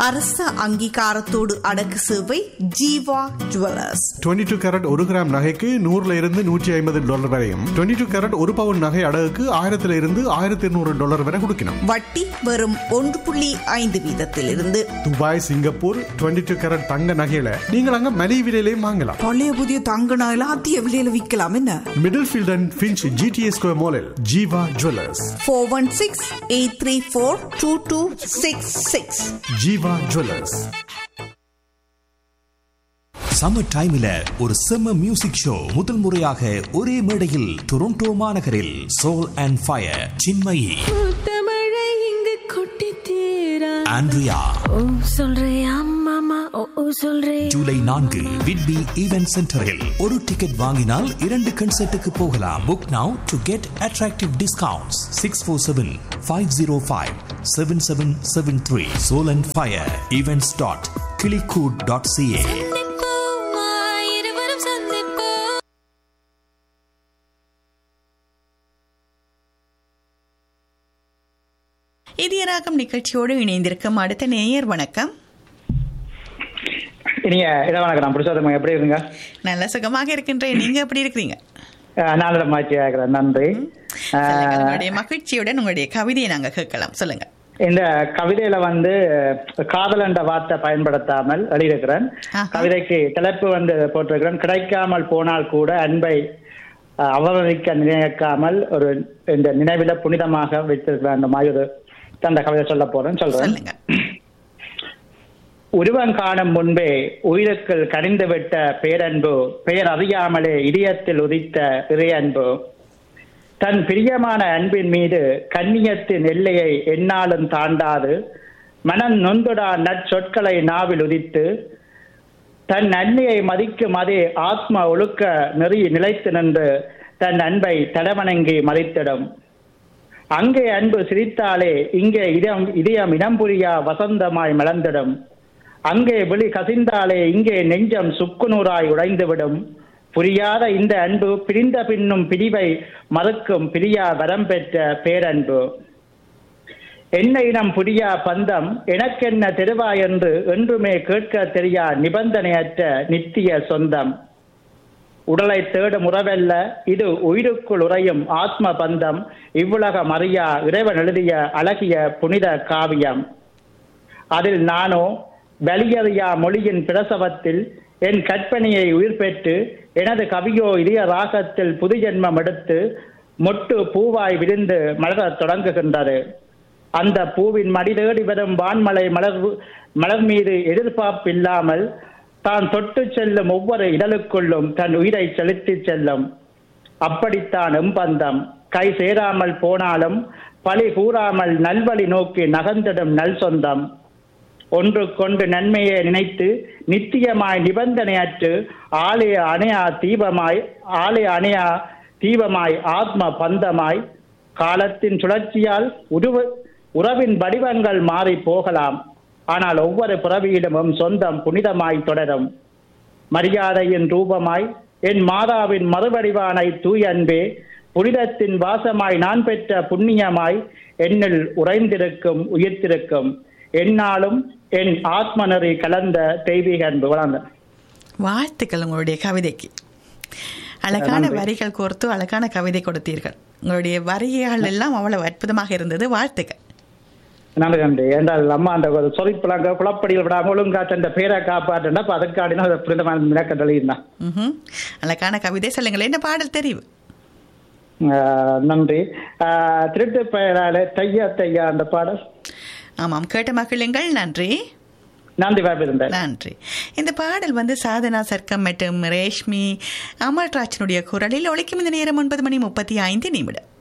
அரச அங்கீகாரத்தோடு அடக்கு சேவை ஜீவா ஜுவல்லர்ஸ் 22 டூ கேரட் ஒரு கிராம் நகைக்கு நூறுல இருந்து நூற்றி ஐம்பது டாலர் வரையும் 22 டூ கேரட் ஒரு பவுன் நகை அடகுக்கு ஆயிரத்துல இருந்து ஆயிரத்தி இருநூறு டாலர் வரை கொடுக்கணும் வட்டி வெறும் ஒன்று புள்ளி ஐந்து வீதத்திலிருந்து துபாய் சிங்கப்பூர் 22 டூ கேரட் தங்க நகையில நீங்கள் அங்க மலிவு விலையிலையும் வாங்கலாம் பழைய புதிய தங்க நகையில அதிக விலையில விற்கலாம் என்ன Middlefield and Finch GTA square மாலில் Jeeva jewellers four one six eight three four two two six six Jeeva jewellers summer டைம்ல ஒரு செம்ம மியூசிக் ஷோ முதல் முறையாக ஒரே மேடையில் டொரண்டோ மாநகரில் சோல் அண்ட் ஃபயர் சின்மயி முத்தமழை இங்கு கொட்டி தீரா ஆண்ட்ரியா ஓ சொல்றியா மாமா ஓ ஓ சொல்றே ஜூலை நான்கு விட்பி ஈவென்ட் சென்டரில் ஒரு டிக்கெட் வாங்கினால் இரண்டு கன்சர்ட்டுக்கு போகலாம் book now to get attractive discounts six four seven five zero five seven seven seven three soul and fire events dot கிளிகூட் டாட் சிஏ சந்திப்போமா இருவரும் சந்திப்போம் இதயராகம் நிகழ்ச்சியோடு இணைந்திருக்கும் அடுத்த நேயர் வணக்கம் இனிய இட வணக்கம் நான் புருஷோத்தமன் எப்படி இருங்க நல்ல சுகமாக இருக்கின்றேன் நீங்க எப்படி இருக்கிறீங்க நான் மகிழ்ச்சியா இருக்கிறேன் நன்றி சொல்லுங்க, ஆஹ், உங்களுடைய மகிழ்ச்சியுடன் உங்களுடைய கவிதையை நாங்க கேட்கலாம் சொல்லுங்க இந்த கவிதையில வந்து காதல் என்ற வார்த்தை பயன்படுத்தாமல் எழுதியிருக்கிறேன் ஆஹா. கவிதைக்கு தலைப்பு வந்து போட்டிருக்கிறேன் கிடைக்காமல் போனால் கூட அன்பை ஆஹ், அவமதிக்க நினைக்காமல் ஒரு இந்த நினைவில புனிதமாக வைத்திருக்கிறேன் அந்த மாதிரி ஒரு அந்த கவிதை சொல்ல போறேன் சொல்றேன் சொல்லுங்க உருவம் காணும் முன்பே உயிருக்குள் கனிந்துவிட்ட பேரன்பு பெயர் அறியாமலே இதயத்தில் உதித்த இறையன்பு தன் பிரியமான அன்பின் மீது கண்ணியத்தின் எல்லையை எந்நாளும் தாண்டாது மனம் நொந்துடா நற்சொற்களை நாவில் உதித்து தன் அன்னையை மதிக்கும் அதே ஆத்ம ஒழுக்க நெறி நிலைத்து நின்று தன் அன்பை தடவணங்கி மதித்திடும் அங்கே அன்பு சிரித்தாலே இங்கே இதயம் இதயம் இனம் புரியா வசந்தமாய் மலர்ந்திடும் அங்கே விழி கசிந்தாலே இங்கே நெஞ்சம் சுக்குநூறாய் உடைந்துவிடும் புரியாத இந்த அன்பு பிரிந்த பின்னும் பிரிவை மறுக்கும் பிரியா வரம் பெற்ற பேரன்பு என்ன இனம் புரியா பந்தம் எனக்கென்ன தெருவா என்று என்றுமே கேட்க தெரியா நிபந்தனையற்ற நித்திய சொந்தம் உடலை தேடும் உறவல்ல இது உயிருக்குள் உறையும் ஆத்ம பந்தம் இவ்வுலகம் அறியா இறைவன் எழுதிய அழகிய புனித காவியம் அதில் நானோ வலியறியா மொழியின் பிரசவத்தில் என் கற்பனையை உயிர் பெற்று எனது கவியோ இதய ராகத்தில் புது ஜென்மம் எடுத்து மொட்டு பூவாய் விரிந்து மலரத் தொடங்குகின்றது அந்த பூவின் மடி தேடி வரும் வான்மலை மலர் மலர் மீது எதிர்பார்ப்பில்லாமல் தான் தொட்டு செல்லும் ஒவ்வொரு இதழுக்குள்ளும் தன் உயிரை செலுத்திச் செல்லும் அப்படித்தான் எம்பந்தம் கை சேராமல் போனாலும் பழி கூறாமல் நல்வழி நோக்கி நகர்ந்திடும் நல் சொந்தம் ஒன்றுக்கொண்டு நன்மையை நினைத்து நித்தியமாய் நிபந்தனையற்று ஆலய அணையா தீபமாய் ஆலய அணையா தீபமாய் ஆத்ம பந்தமாய் காலத்தின் சுழற்சியால் உருவ உறவின் வடிவங்கள் மாறி போகலாம் ஆனால் ஒவ்வொரு பிறவியிடமும் சொந்தம் புனிதமாய் தொடரும் மரியாதையின் ரூபமாய் என் மாதாவின் மறுவடிவானை தூய் அன்பே புனிதத்தின் வாசமாய் நான் பெற்ற புண்ணியமாய் என்னில் உறைந்திருக்கும் உயிர்த்திருக்கும் என்னாலும் என் ஆத்மநெறி கலந்த தெய்வீக அன்பு வளர்ந்த வாழ்த்துக்கள் உங்களுடைய கவிதைக்கு அழகான நன்றி. வரிகள் கோர்த்து அழகான கவிதை கொடுத்தீர்கள் உங்களுடைய வரிகள் எல்லாம் அவ்வளவு அற்புதமாக இருந்தது வாழ்த்துக்கள் நன்றி நன்றி என்றால் அம்மா அந்த ஒரு சொறிப்புலாங்க குளப்படியில் விடாம ஒழுங்கா தந்த பேரை காப்பாற்றுனா அப்ப அதுக்காடினா அதை புனிதமான மினக்கட்டளையும் ம்ஹும். அழகான கவிதை சொல்லுங்கள் என்ன பாடல் தெரிவு ஆஹ் நன்றி ஆஹ் திருட்டு பெயராலே தையா தையா அந்த பாடல் ஆமாம் கேட்ட மகிழுங்கள் நன்றி நன்றி வாய்ப்பு நன்றி இந்த பாடல் வந்து சாதனா சர்க்கம் மற்றும் ரேஷ்மி அமல்ராஜனுடைய குரலில் ஒழிக்கும் இந்த நேரம் ஒன்பது மணி முப்பத்தி ஐந்து நிமிடம்